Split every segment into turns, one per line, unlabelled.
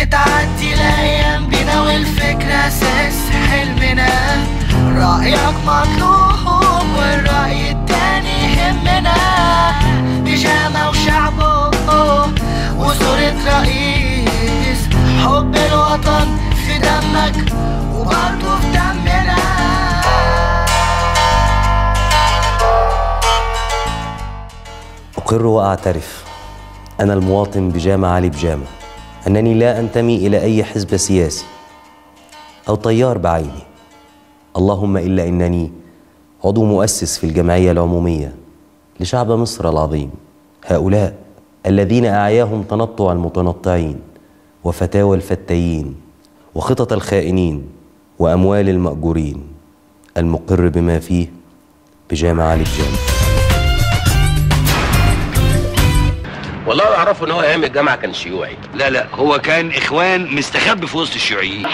بتعدي الايام بينا والفكرة اساس حلمنا رأيك مطلوب والرأي التاني يهمنا بيجامة وشعبه وصورة رئيس حب الوطن في دمك وبرضه في دمنا
أقر وأعترف أنا المواطن بجامة علي بجامة أنني لا أنتمي إلى أي حزب سياسي أو تيار بعيني اللهم إلا أنني عضو مؤسس في الجمعية العمومية لشعب مصر العظيم هؤلاء الذين أعياهم تنطع المتنطعين وفتاوى الفتايين وخطط الخائنين وأموال المأجورين المقر بما فيه بجامع علي بجامع
والله اللي اعرفه ان هو ايام الجامعه كان شيوعي
لا لا هو كان اخوان مستخبي في وسط الشيوعيين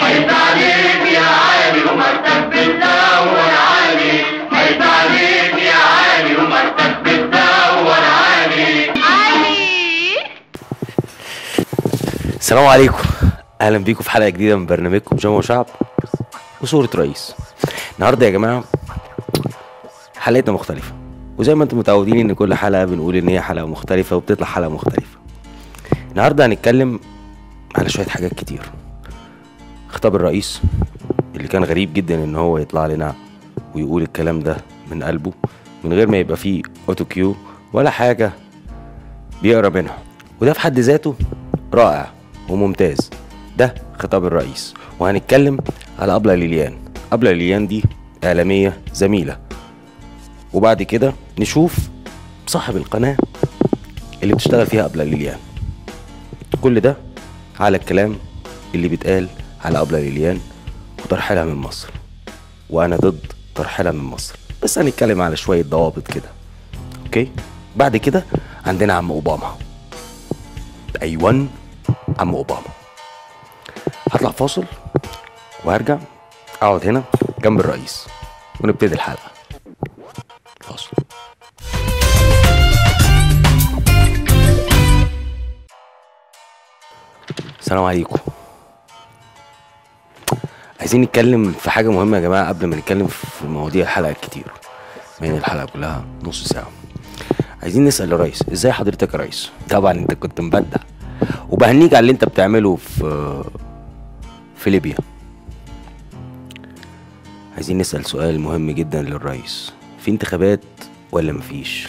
السلام عليكم اهلا بيكم في حلقه جديده من برنامجكم جامع وشعب وصوره رئيس النهارده يا جماعه حلقتنا مختلفه وزي ما انتم متعودين ان كل حلقه بنقول ان هي حلقه مختلفه وبتطلع حلقه مختلفه النهارده هنتكلم على شويه حاجات كتير خطاب الرئيس اللي كان غريب جدا ان هو يطلع لنا ويقول الكلام ده من قلبه من غير ما يبقى فيه اوتو كيو ولا حاجه بيقرا منها وده في حد ذاته رائع وممتاز ده خطاب الرئيس وهنتكلم على أبلة ليليان أبلة ليليان دي إعلامية زميلة وبعد كده نشوف صاحب القناة اللي بتشتغل فيها أبلة ليليان كل ده على الكلام اللي بيتقال على أبلة ليليان وترحيلها من مصر وأنا ضد ترحيلها من مصر بس هنتكلم على شوية ضوابط كده أوكي بعد كده عندنا عم أوباما ايوان عم اوباما هطلع فاصل وهرجع اقعد هنا جنب الرئيس ونبتدي الحلقه فاصل السلام عليكم عايزين نتكلم في حاجة مهمة يا جماعة قبل ما نتكلم في مواضيع الحلقة الكتير بين الحلقة كلها نص ساعة عايزين نسأل الرئيس ازاي حضرتك يا ريس طبعا انت كنت مبدع وبهنيك على اللي انت بتعمله في في ليبيا عايزين نسأل سؤال مهم جدا للرئيس في انتخابات ولا مفيش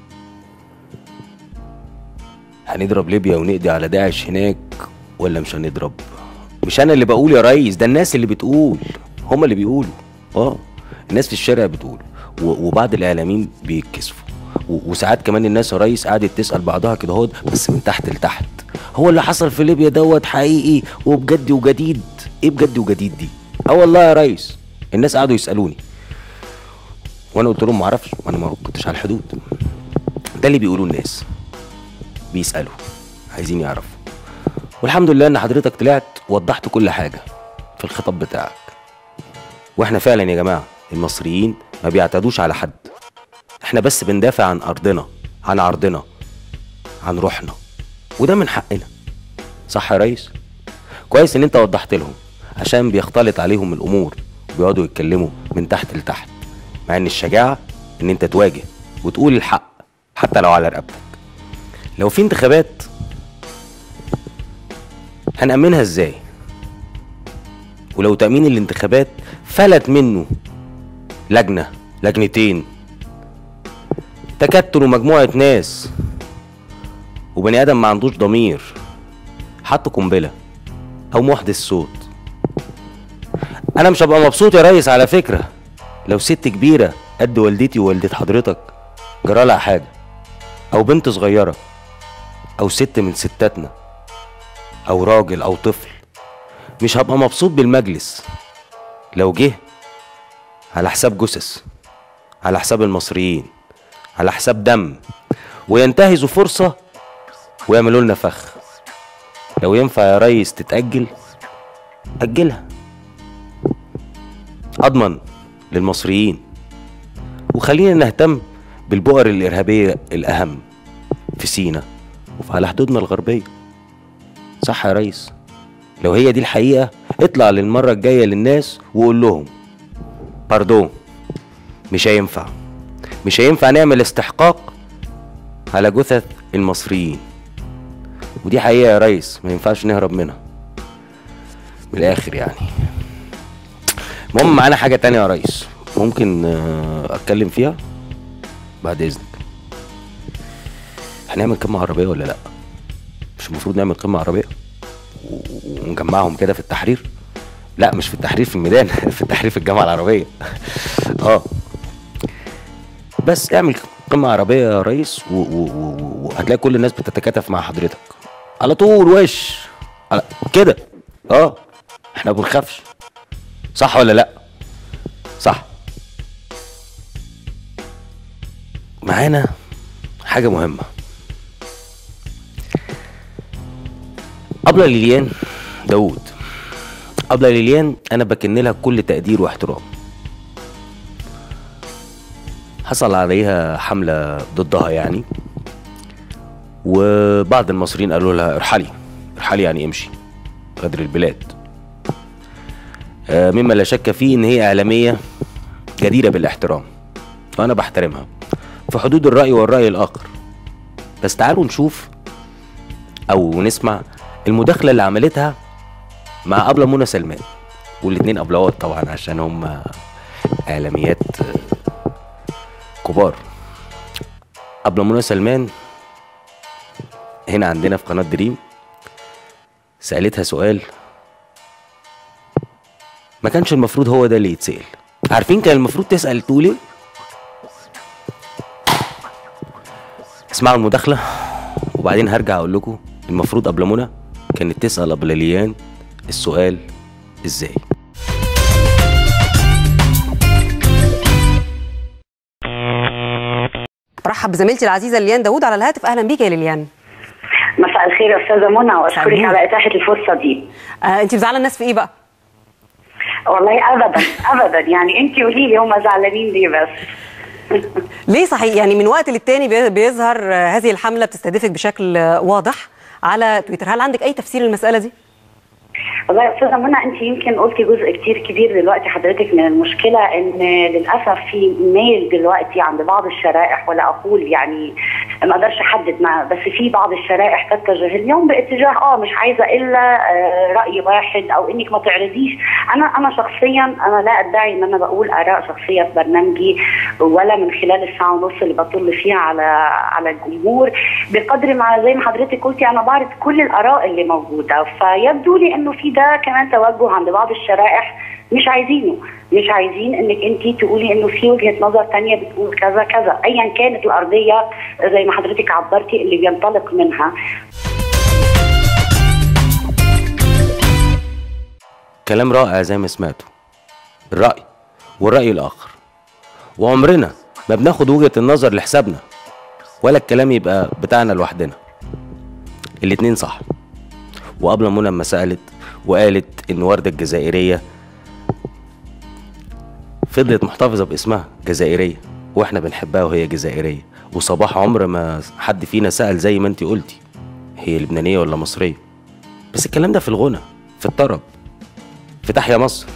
هنضرب ليبيا ونقضي على داعش هناك ولا مش هنضرب مش انا اللي بقول يا ريس ده الناس اللي بتقول هما اللي بيقولوا اه الناس في الشارع بتقول و- وبعض الاعلاميين بيتكسفوا و- وساعات كمان الناس يا ريس قعدت تسال بعضها كده اهو بس من تحت لتحت هو اللي حصل في ليبيا دوت حقيقي وبجد وجديد ايه بجد وجديد دي اه والله يا ريس الناس قعدوا يسالوني وانا قلت لهم ما اعرفش وانا ما كنتش على الحدود ده اللي بيقولوه الناس بيسالوا عايزين يعرفوا والحمد لله ان حضرتك طلعت وضحت كل حاجه في الخطاب بتاعك واحنا فعلا يا جماعه المصريين ما بيعتدوش على حد احنا بس بندافع عن ارضنا عن عرضنا عن روحنا وده من حقنا صح يا ريس كويس ان انت وضحت لهم عشان بيختلط عليهم الامور وبيقعدوا يتكلموا من تحت لتحت مع ان الشجاعه ان انت تواجه وتقول الحق حتى لو على رقبتك لو في انتخابات هنأمنها ازاي ولو تأمين الانتخابات فلت منه لجنة لجنتين تكتلوا مجموعة ناس وبني آدم ما عندوش ضمير حط قنبلة أو محدث صوت أنا مش هبقى مبسوط يا ريس على فكرة لو ست كبيرة قد والدتي ووالدة حضرتك جرالها حاجة أو بنت صغيرة أو ست من ستاتنا أو راجل أو طفل مش هبقى مبسوط بالمجلس لو جه على حساب جثث على حساب المصريين على حساب دم وينتهزوا فرصة ويعملوا لنا فخ لو ينفع يا ريس تتأجل أجلها أضمن للمصريين وخلينا نهتم بالبؤر الإرهابية الأهم في سينا وفي على حدودنا الغربية صح يا ريس لو هي دي الحقيقه اطلع للمره الجايه للناس وقول لهم باردون مش هينفع مش هينفع نعمل استحقاق على جثث المصريين ودي حقيقه يا ريس ما ينفعش نهرب منها من الاخر يعني المهم معانا حاجه تانية يا ريس ممكن آه، اتكلم فيها بعد اذنك هنعمل قمه عربيه ولا لا مش المفروض نعمل قمه عربيه و- ونجمعهم كده في التحرير لا مش في التحرير في الميدان في التحرير في الجامعه العربيه اه بس اعمل قمه عربيه يا ريس و- و- و- وهتلاقي كل الناس بتتكاتف مع حضرتك على طول وش على كده اه احنا ما بنخافش صح ولا لا صح معانا حاجه مهمه أبلة ليليان داوود أبلة ليليان أنا بكن لها كل تقدير واحترام حصل عليها حملة ضدها يعني وبعض المصريين قالوا لها ارحلي ارحلي يعني امشي غدر البلاد آه، مما لا شك فيه ان هي اعلاميه جديره بالاحترام وانا بحترمها في حدود الراي والراي الاخر بس تعالوا نشوف او نسمع المداخله اللي عملتها مع ابله منى سلمان والاتنين ابلوات طبعا عشان هم اعلاميات آه، كبار ابله منى سلمان هنا عندنا في قناه دريم سالتها سؤال ما كانش المفروض هو ده اللي يتسال عارفين كان المفروض تسال تقول ايه اسمعوا المداخله وبعدين هرجع اقول لكم المفروض قبل منى كانت تسال قبل ليان السؤال ازاي
برحب بزميلتي العزيزه ليليان داوود على الهاتف اهلا بيك يا ليليان
مساء الخير يا استاذه منى واشكرك
النور.
على اتاحه الفرصه دي
آه انت مزعله الناس في ايه بقى
والله ابدا ابدا يعني انت قولي لي هم زعلانين ليه بس
ليه صحيح يعني من وقت للتاني بي- بيظهر آه، هذه الحمله بتستهدفك بشكل آه، واضح على تويتر هل عندك اي تفسير للمساله دي
والله يا استاذه منى انت يمكن قلتي جزء كتير كبير دلوقتي حضرتك من المشكله ان للاسف في ميل دلوقتي عند بعض الشرائح ولا اقول يعني ما اقدرش احدد ما بس في بعض الشرائح تتجه اليوم باتجاه اه مش عايزه الا آه، راي واحد او انك ما تعرضيش انا انا شخصيا انا لا ادعي ان انا بقول اراء شخصيه في برنامجي ولا من خلال الساعه ونص اللي بطل فيها على على الجمهور بقدر ما زي ما حضرتك قلتي انا بعرض كل الاراء اللي موجوده فيبدو لي انه في ده كمان توجه عند بعض الشرائح مش عايزينه مش عايزين انك انت تقولي انه في وجهه نظر تانية بتقول كذا كذا ايا كانت الارضيه زي ما حضرتك عبرتي اللي بينطلق منها
كلام رائع زي ما سمعتوا الرأي والرأي الآخر وعمرنا ما بناخد وجهة النظر لحسابنا ولا الكلام يبقى بتاعنا لوحدنا الاتنين صح وقبل منى لما سألت وقالت إن وردة الجزائرية فضلت محتفظة باسمها جزائرية واحنا بنحبها وهي جزائرية وصباح عمر ما حد فينا سأل زي ما انت قلتي هي لبنانية ولا مصرية بس الكلام ده في الغنى في الطرب في تحيا مصر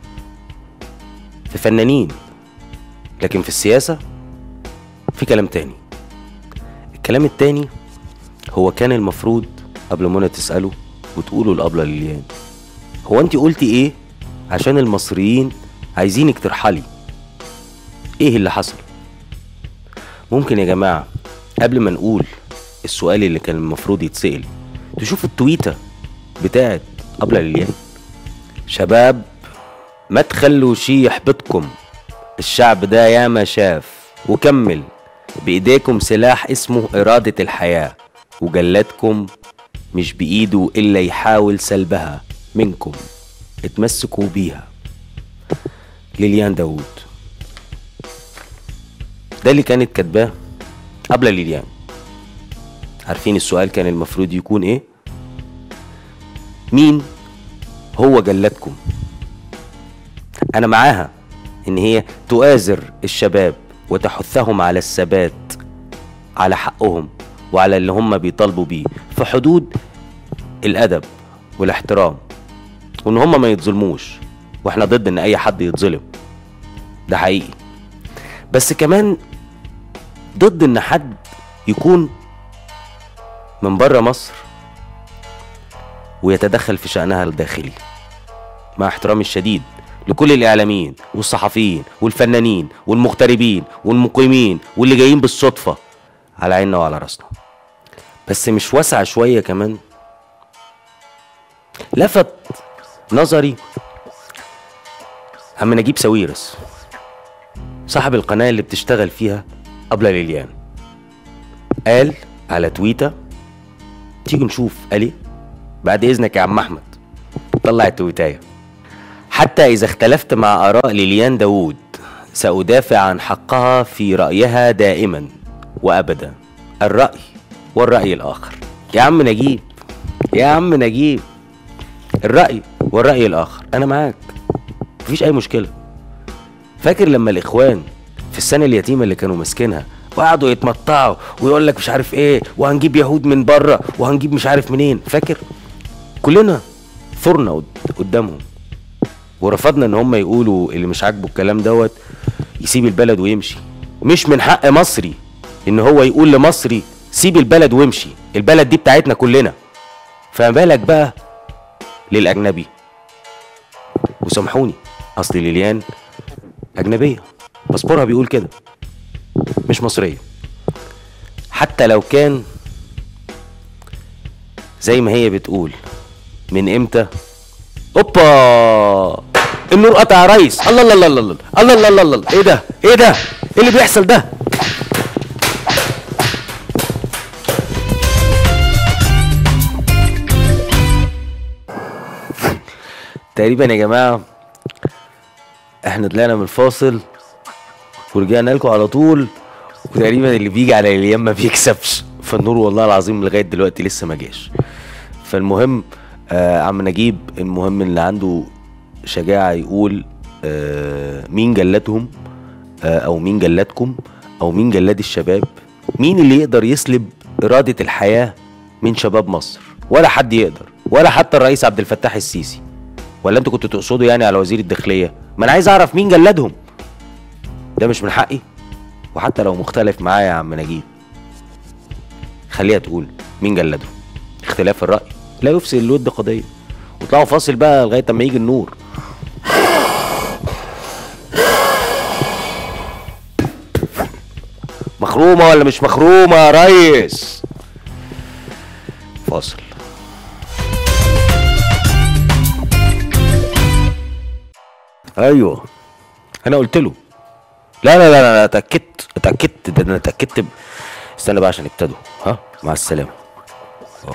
في فنانين لكن في السياسة في كلام تاني الكلام التاني هو كان المفروض قبل منى تسأله وتقوله لأبلة ليليان هو انت قلتي ايه عشان المصريين عايزينك ترحلي ايه اللي حصل ممكن يا جماعة قبل ما نقول السؤال اللي كان المفروض يتسأل تشوفوا التويتة بتاعت أبلة ليليان شباب ما تخلوا شي يحبطكم الشعب ده ياما شاف وكمل بإيديكم سلاح اسمه إرادة الحياة وجلاتكم مش بإيده إلا يحاول سلبها منكم اتمسكوا بيها ليليان داوود ده اللي كانت كاتباه قبل ليليان عارفين السؤال كان المفروض يكون ايه مين هو جلادكم انا معاها ان هي تؤازر الشباب وتحثهم على الثبات على حقهم وعلى اللي هم بيطالبوا بيه في حدود الادب والاحترام وان هم ما يتظلموش واحنا ضد ان اي حد يتظلم ده حقيقي بس كمان ضد ان حد يكون من بره مصر ويتدخل في شأنها الداخلي مع احترامي الشديد لكل الإعلاميين والصحفيين والفنانين والمغتربين والمقيمين واللي جايين بالصدفة على عيننا وعلى راسنا بس مش واسعة شوية كمان لفت نظري عم نجيب ساويرس صاحب القناة اللي بتشتغل فيها أبلة ليليان قال على تويتة تيجي نشوف قال ايه بعد إذنك يا عم أحمد طلع التويتاية حتى إذا اختلفت مع آراء ليليان داوود سأدافع عن حقها في رأيها دائما وأبدا الرأي والرأي الآخر يا عم نجيب يا عم نجيب الرأي والرأي الآخر أنا معاك مفيش أي مشكلة فاكر لما الإخوان في السنة اليتيمة اللي كانوا ماسكينها وقعدوا يتمطعوا ويقول لك مش عارف ايه وهنجيب يهود من بره وهنجيب مش عارف منين فاكر كلنا ثرنا قد- قدامهم ورفضنا ان هم يقولوا اللي مش عاجبه الكلام دوت يسيب البلد ويمشي مش من حق مصري ان هو يقول لمصري سيب البلد وامشي البلد دي بتاعتنا كلنا فما بالك بقى للاجنبي وسامحوني اصل ليليان اجنبيه باسبورها بيقول كده مش مصريه حتى لو كان زي ما هي بتقول من امتى اوبا النور قطع يا ريس الله الله الله الله الله الله الله الله الله ايه ده ايه ده ايه اللي بيحصل ده تقريبا يا جماعه احنا طلعنا من الفاصل ورجعنا لكم على طول وتقريبا اللي بيجي على الايام ما بيكسبش فالنور والله العظيم لغايه دلوقتي لسه ما جاش فالمهم آه عم نجيب المهم اللي عنده شجاعه يقول آه مين جلدهم آه او مين جلدكم او مين جلاد الشباب مين اللي يقدر يسلب اراده الحياه من شباب مصر ولا حد يقدر ولا حتى الرئيس عبد الفتاح السيسي ولا انتوا كنتوا تقصدوا يعني على وزير الداخليه ما انا عايز اعرف مين جلدهم ده مش من حقي وحتى لو مختلف معايا يا عم نجيب خليها تقول مين جلدهم اختلاف الراي لا يفسد الود قضيه وطلعوا فاصل بقى لغايه اما يجي النور مخرومه ولا مش مخرومه يا ريس فاصل ايوه انا قلت له لا لا لا انا اتاكدت اتاكدت ده انا اتاكدت ب... استنى بقى عشان ابتدوا ها مع السلامه أهو.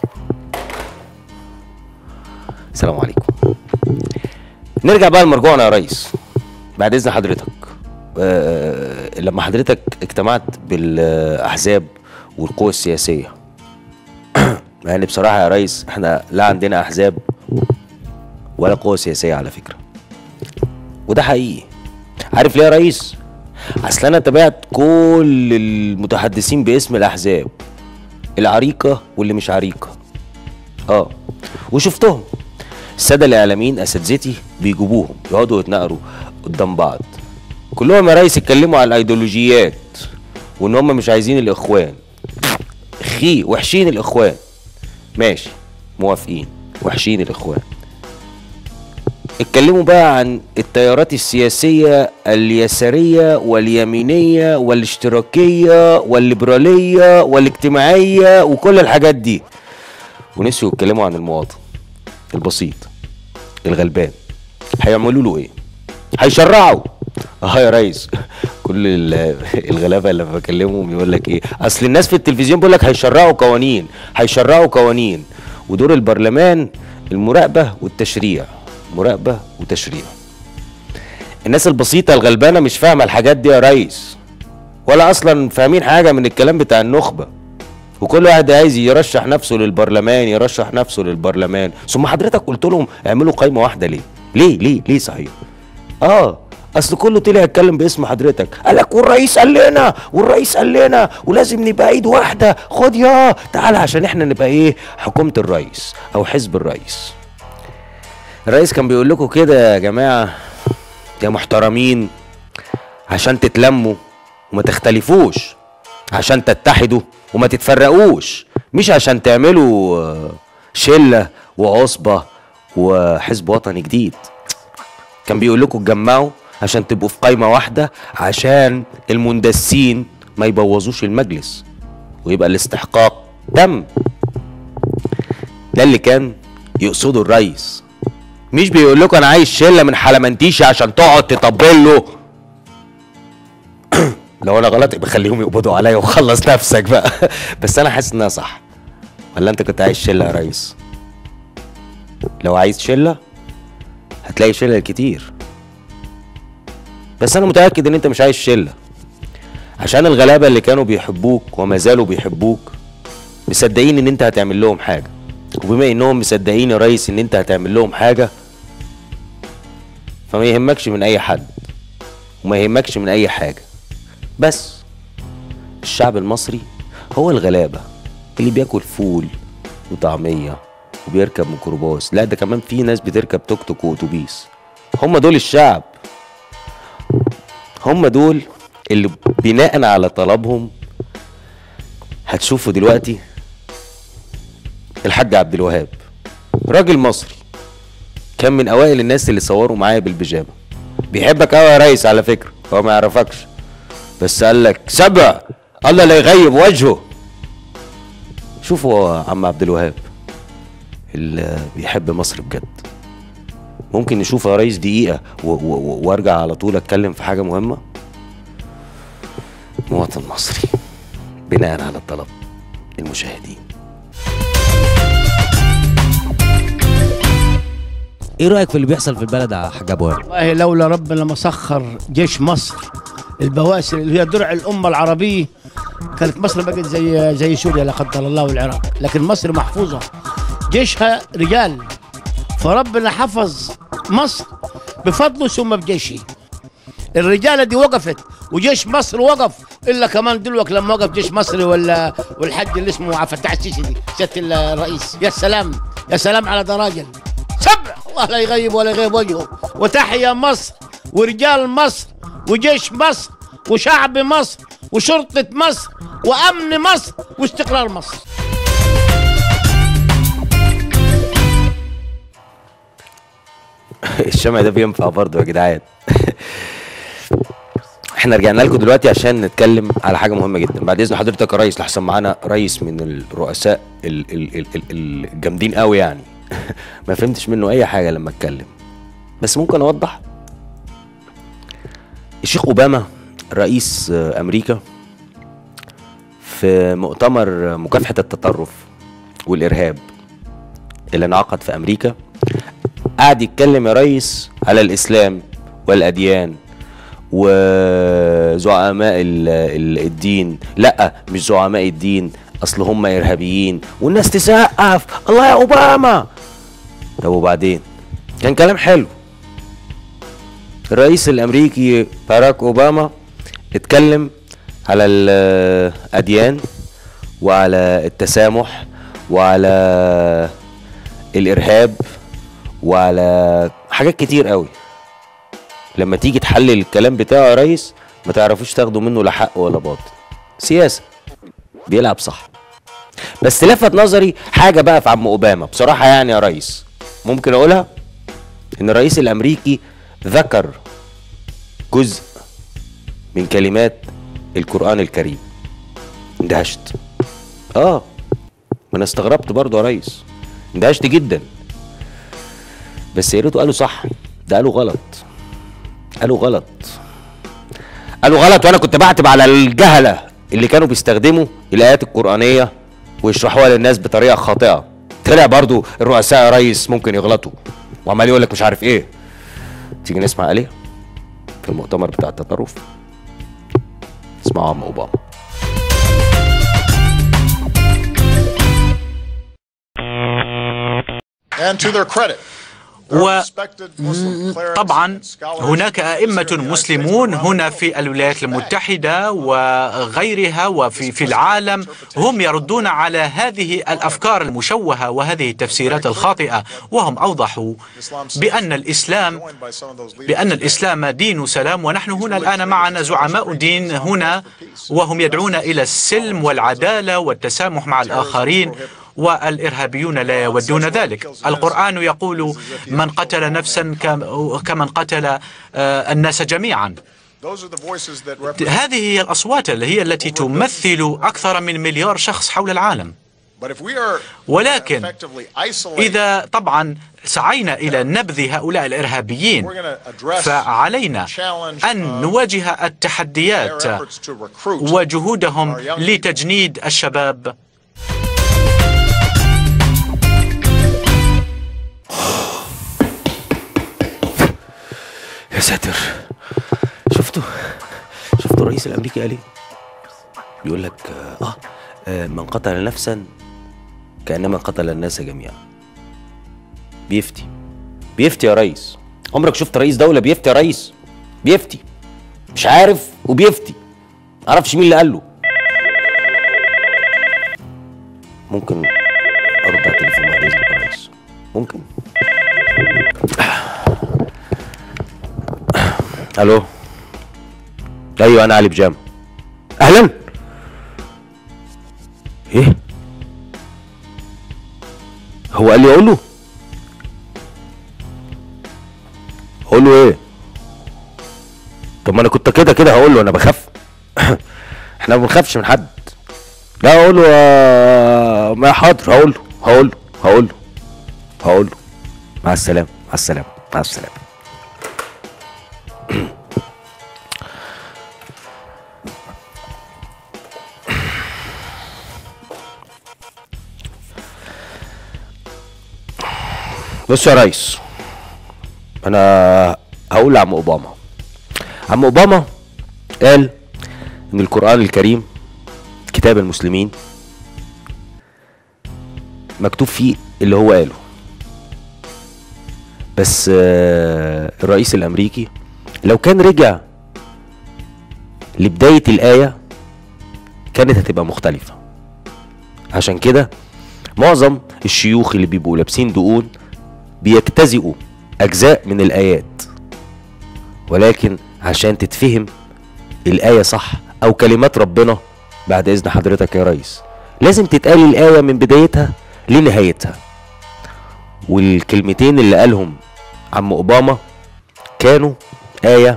السلام عليكم نرجع بقى لمرجوعنا يا ريس بعد اذن حضرتك آه لما حضرتك اجتمعت بالاحزاب والقوى السياسيه يعني بصراحه يا ريس احنا لا عندنا احزاب ولا قوى سياسيه على فكره وده حقيقي عارف ليه يا ريس اصل انا تابعت كل المتحدثين باسم الاحزاب العريقه واللي مش عريقه اه وشفتهم الساده الاعلاميين اساتذتي بيجيبوهم يقعدوا يتناقروا قدام بعض كلهم يا ريس اتكلموا على الايديولوجيات وان هم مش عايزين الاخوان خي وحشين الاخوان ماشي موافقين وحشين الاخوان اتكلموا بقى عن التيارات السياسية اليسارية واليمينية والاشتراكية والليبرالية والاجتماعية وكل الحاجات دي ونسيوا يتكلموا عن المواطن البسيط الغلبان هيعملوا له ايه هيشرعوا اه يا ريس كل ال- الغلابه اللي بكلمهم يقول لك ايه اصل الناس في التلفزيون بيقول لك هيشرعوا قوانين هيشرعوا قوانين ودور البرلمان المراقبه والتشريع مراقبه وتشريع الناس البسيطه الغلبانه مش فاهمه الحاجات دي يا ريس ولا اصلا فاهمين حاجه من الكلام بتاع النخبه وكل واحد عايز يرشح نفسه للبرلمان يرشح نفسه للبرلمان ثم حضرتك قلت لهم اعملوا قايمه واحده ليه ليه ليه ليه صحيح اه اصل كله طلع يتكلم باسم حضرتك قال لك والرئيس قال لنا والرئيس قال لنا ولازم نبقى ايد واحده خد يا تعالى عشان احنا نبقى ايه حكومه الرئيس او حزب الرئيس الرئيس كان بيقول لكم كده يا جماعه يا محترمين عشان تتلموا وما تختلفوش عشان تتحدوا وما تتفرقوش مش عشان تعملوا آه، شله وعصبه وحزب وطني جديد كان بيقول لكم اتجمعوا عشان تبقوا في قايمه واحده عشان المندسين ما يبوظوش المجلس ويبقى الاستحقاق تم ده اللي كان يقصده الرئيس مش بيقول لكم انا عايز شله من حلمنتيشي عشان تقعد تطبل له لو انا غلط يبقى خليهم يقبضوا عليا وخلص نفسك بقى بس انا حاسس انها صح ولا انت كنت عايز شله يا ريس لو عايز شله هتلاقي شله كتير بس انا متاكد ان انت مش عايز شله عشان الغلابه اللي كانوا بيحبوك وما زالوا بيحبوك مصدقين ان انت هتعمل لهم حاجه وبما انهم مصدقين يا ريس ان انت هتعمل لهم حاجه فما يهمكش من اي حد وما يهمكش من اي حاجه بس الشعب المصري هو الغلابه اللي بياكل فول وطعميه وبيركب ميكروباص لا ده كمان في ناس بتركب توك توك واتوبيس هم دول الشعب هم دول اللي بناء على طلبهم هتشوفوا دلوقتي الحاج عبد الوهاب راجل مصري كان من اوائل الناس اللي صوروا معايا بالبيجامه بيحبك قوي يا ريس على فكره هو ما يعرفكش بس قال لك سبع الله لا يغيب وجهه شوفوا يا عم عبد الوهاب اللي بيحب مصر بجد ممكن نشوف يا ريس دقيقة و- و- و- وارجع على طول اتكلم في حاجة مهمة مواطن مصري بناء على طلب المشاهدين
ايه رايك في اللي بيحصل في البلد يا حاج ابو وائل
والله لولا ربنا ما سخر جيش مصر البواسل اللي هي درع الامه العربيه كانت مصر بقت زي زي سوريا لا قدر الله والعراق لكن مصر محفوظه جيشها رجال فربنا حفظ مصر بفضله ثم بجيشه الرجاله دي وقفت وجيش مصر وقف الا كمان دلوقتي لما وقف جيش مصري ولا والحج اللي اسمه عبد الفتاح السيسي دي سياده الرئيس يا سلام يا سلام على ده راجل سبع الله لا يغيب ولا يغيب وجهه وتحيا مصر ورجال مصر وجيش مصر وشعب مصر وشرطة مصر وأمن مصر واستقرار مصر
الشمع ده بينفع برضه يا جدعان احنا رجعنا لكم دلوقتي عشان نتكلم على حاجه مهمه جدا بعد اذن حضرتك يا ريس لحسن معانا رئيس من الرؤساء ال- ال- ال- ال- الجامدين قوي يعني ما فهمتش منه اي حاجه لما اتكلم بس ممكن اوضح الشيخ اوباما رئيس آه، امريكا في مؤتمر مكافحه التطرف والارهاب اللي انعقد في امريكا قعد يتكلم يا ريس على الاسلام والاديان وزعماء ال- ال- الدين لا مش زعماء الدين اصل هم ارهابيين والناس تسقف الله يا اوباما طب وبعدين كان كلام حلو الرئيس الامريكي باراك اوباما اتكلم على الاديان وعلى التسامح وعلى الارهاب وعلى حاجات كتير قوي لما تيجي تحلل الكلام بتاعه يا ريس ما تعرفوش تاخدوا منه لا حق ولا باطل سياسه بيلعب صح بس لفت نظري حاجه بقى في عم اوباما بصراحه يعني يا ريس ممكن اقولها ان الرئيس الامريكي ذكر جزء من كلمات القران الكريم اندهشت اه ما انا استغربت برضه يا ريس اندهشت جدا بس يا ريته قالوا صح ده قالوا غلط قالوا غلط قالوا غلط وانا كنت بعتب على الجهله اللي كانوا بيستخدموا الايات القرانيه ويشرحوها للناس بطريقه خاطئه طلع برضو الرؤساء يا ريس ممكن يغلطوا وعمال يقول لك مش عارف ايه تيجي نسمع عليه في المؤتمر بتاع التطرف اسمعوا عم اوباما
And to their credit, وطبعا هناك أئمة مسلمون هنا في الولايات المتحدة وغيرها وفي في العالم هم يردون على هذه الأفكار المشوهة وهذه التفسيرات الخاطئة وهم أوضحوا بأن الإسلام بأن الإسلام دين سلام ونحن هنا الآن معنا زعماء دين هنا وهم يدعون إلى السلم والعدالة والتسامح مع الآخرين والإرهابيون لا يودون ذلك القرآن يقول من قتل نفسا كمن قتل آه، الناس جميعا هذه هي الأصوات اللي هي التي تمثل أكثر من مليار شخص حول العالم ولكن إذا طبعا سعينا إلى نبذ هؤلاء الإرهابيين فعلينا أن نواجه التحديات وجهودهم لتجنيد الشباب
يا ساتر شفتوا شفتوا الرئيس الامريكي قال ايه بيقول لك آه, اه من قتل نفسا كانما قتل الناس جميعا بيفتي بيفتي يا ريس عمرك شفت رئيس دوله بيفتي يا ريس بيفتي مش عارف وبيفتي معرفش مين اللي قال له ممكن ارد على التليفون بعد اذنك يا ريس ممكن الو ايوه انا علي بجام اهلا ايه هو قال لي اقول له اقول له ايه طب ما انا كنت كده كده هقول له انا بخاف احنا ما بنخافش من حد لا اقول له آه، ما حاضر هقول له هقول له هقول له هقول له مع السلامه مع السلامه مع السلامه بص يا ريس انا هقول لعم اوباما عم اوباما قال ان القران الكريم كتاب المسلمين مكتوب فيه اللي هو قاله بس آه، الرئيس الامريكي لو كان رجع لبدايه الايه كانت هتبقى مختلفه عشان كده معظم الشيوخ اللي بيبقوا لابسين دقون بيجتزئوا أجزاء من الآيات ولكن عشان تتفهم الآية صح أو كلمات ربنا بعد إذن حضرتك يا ريس لازم تتقال الآية من بدايتها لنهايتها والكلمتين اللي قالهم عم أوباما كانوا آية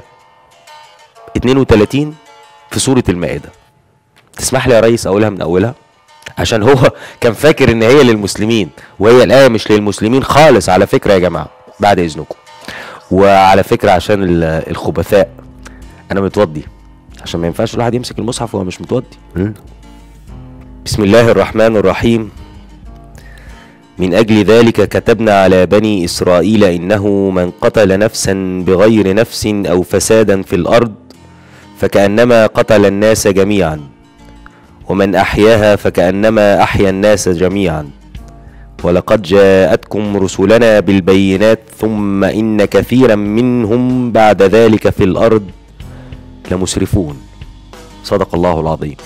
32 في سورة المائدة تسمح لي يا ريس أقولها من أولها عشان هو كان فاكر ان هي للمسلمين وهي الايه مش للمسلمين خالص على فكره يا جماعه بعد اذنكم وعلى فكره عشان ال- الخبثاء انا متوضي عشان ما ينفعش الواحد يمسك المصحف وهو مش متوضي م? بسم الله الرحمن الرحيم من اجل ذلك كتبنا على بني اسرائيل انه من قتل نفسا بغير نفس او فسادا في الارض فكانما قتل الناس جميعا ومن احياها فكانما احيا الناس جميعا ولقد جاءتكم رسلنا بالبينات ثم ان كثيرا منهم بعد ذلك في الارض لمسرفون صدق الله العظيم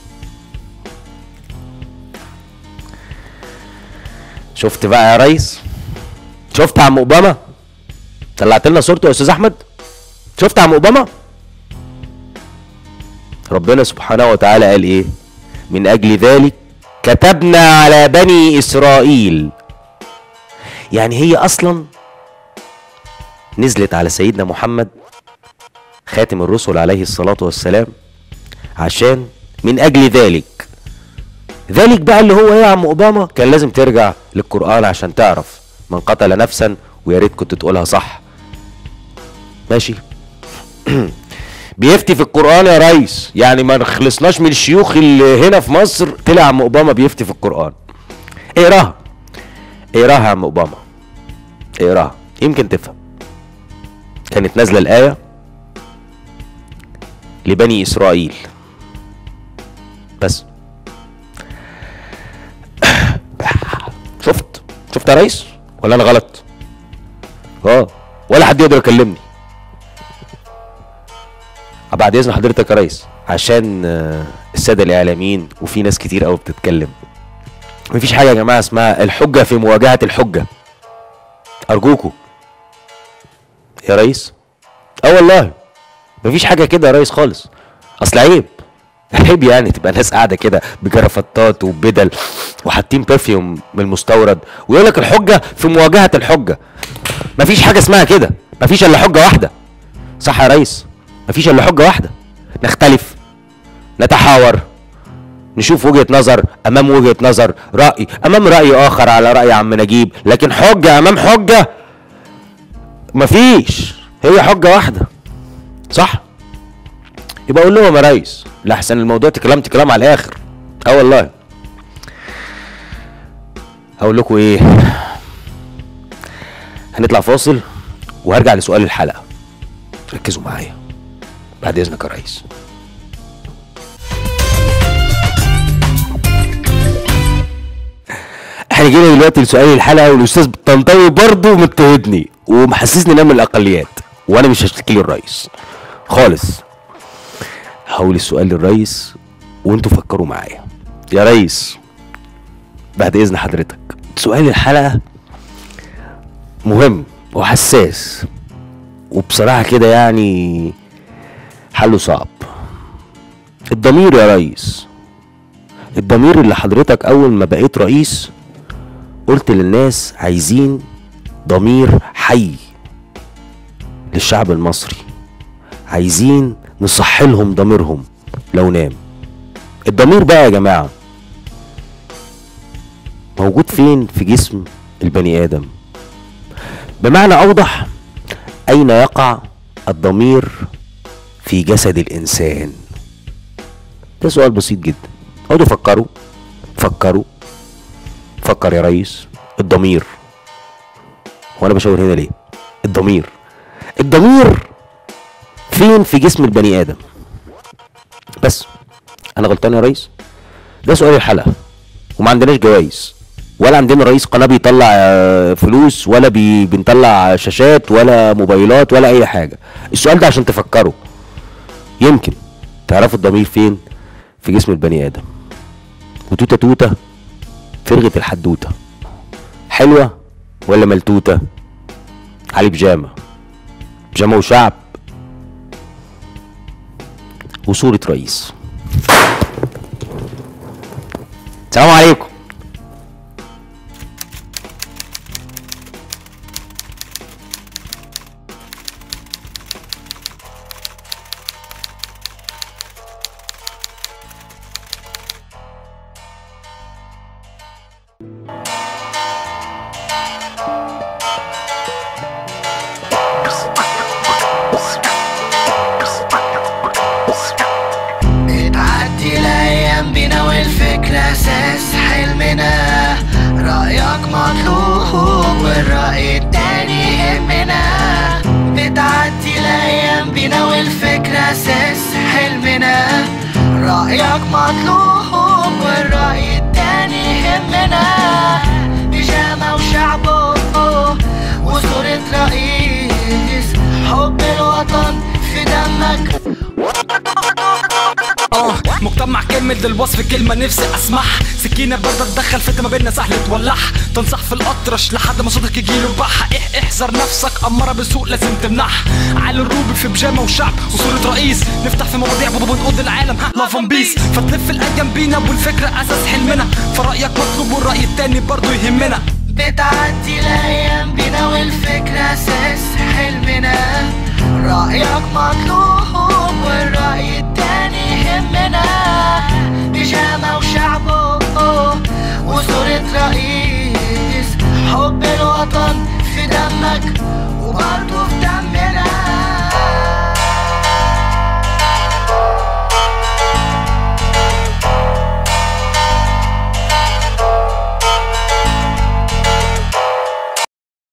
شفت بقى يا ريس شفت عم اوباما طلعت لنا صورته يا استاذ احمد شفت عم اوباما ربنا سبحانه وتعالى قال ايه من اجل ذلك كتبنا على بني اسرائيل يعني هي اصلا نزلت على سيدنا محمد خاتم الرسل عليه الصلاة والسلام عشان من اجل ذلك ذلك بقى اللي هو ايه يا عم اوباما كان لازم ترجع للقرآن عشان تعرف من قتل نفسا ويا ريت كنت تقولها صح ماشي بيفتي في القرآن يا ريس يعني ما خلصناش من الشيوخ اللي هنا في مصر طلع عم اوباما بيفتي في القرآن اقراها اقراها يا عم اوباما اقراها يمكن تفهم كانت نازلة الآية لبني إسرائيل بس شفت شفت يا ريس ولا أنا غلط اه ولا حد يقدر يكلمني بعد اذن حضرتك يا ريس عشان آه، الساده الاعلاميين وفي ناس كتير قوي بتتكلم مفيش حاجه يا جماعه اسمها الحجه في مواجهه الحجه ارجوكوا يا ريس اه والله مفيش حاجه كده يا ريس خالص اصل عيب عيب يعني تبقى ناس قاعده كده بجرافطات وبدل وحاطين برفيوم من المستورد ويقول لك الحجه في مواجهه الحجه مفيش حاجه اسمها كده مفيش الا حجه واحده صح يا ريس مفيش الا حجه واحده نختلف نتحاور نشوف وجهه نظر امام وجهه نظر راي امام راي اخر على راي عم نجيب لكن حجه امام حجه مفيش هي حجه واحده صح يبقى اقول لهم يا ريس لاحسن الموضوع تكلمت كلام على الاخر اه والله هقول لكم ايه هنطلع فاصل وهرجع لسؤال الحلقه ركزوا معايا بعد اذنك يا ريس احنا جينا دلوقتي لسؤال الحلقه والاستاذ طنطاوي برضه مضطهدني ومحسسني ان انا من الاقليات وانا مش هشتكي للرئيس خالص هقول السؤال للرئيس وانتوا فكروا معايا يا ريس بعد اذن حضرتك سؤال الحلقه مهم وحساس وبصراحه كده يعني حله صعب الضمير يا ريس الضمير اللي حضرتك اول ما بقيت رئيس قلت للناس عايزين ضمير حي للشعب المصري عايزين نصح لهم ضميرهم لو نام الضمير بقى يا جماعة موجود فين في جسم البني آدم بمعنى أوضح أين يقع الضمير في جسد الإنسان ده سؤال بسيط جدا اقعدوا فكروا فكروا فكر يا ريس الضمير وانا بشاور هنا ليه الضمير الضمير فين في جسم البني ادم بس انا غلطان يا ريس ده سؤال الحلقه وما عندناش جوائز ولا عندنا رئيس قناه بيطلع آه، فلوس ولا بي بنطلع شاشات ولا موبايلات ولا اي حاجه السؤال ده عشان تفكروا يمكن تعرفوا الضمير فين في جسم البني ادم وتوته توته فرغة الحدوته حلوه ولا ملتوته علي بيجامه بيجامه وشعب وصورة رئيس السلام عليكم
بتعدي الايام بينا والفكرة اساس حلمنا رأيك مطلوب والرأي التاني يهمنا بتعدي الايام بينا والفكرة اساس حلمنا رأيك مطلوب والرأي التاني يهمنا بيجامة وشعبه وصورة رئيس حب الوطن في دمك
اه مجتمع كامل للوصف كلمة نفسي اسمعها سكينة باردة تدخل فتة ما بيننا سهل تولعها تنصح في الاطرش لحد ما صوتك يجيله بحة إح احذر نفسك امارة بسوء لازم تمنعها علي الروبي في بيجامة وشعب وصورة رئيس نفتح في مواضيع بابا بنقود العالم لاف اند بيس فتلف الايام بينا والفكرة اساس حلمنا فرأيك مطلوب والرأي التاني برضه يهمنا
بتعدي الايام بينا والفكرة اساس حلمنا رأيك مطلوب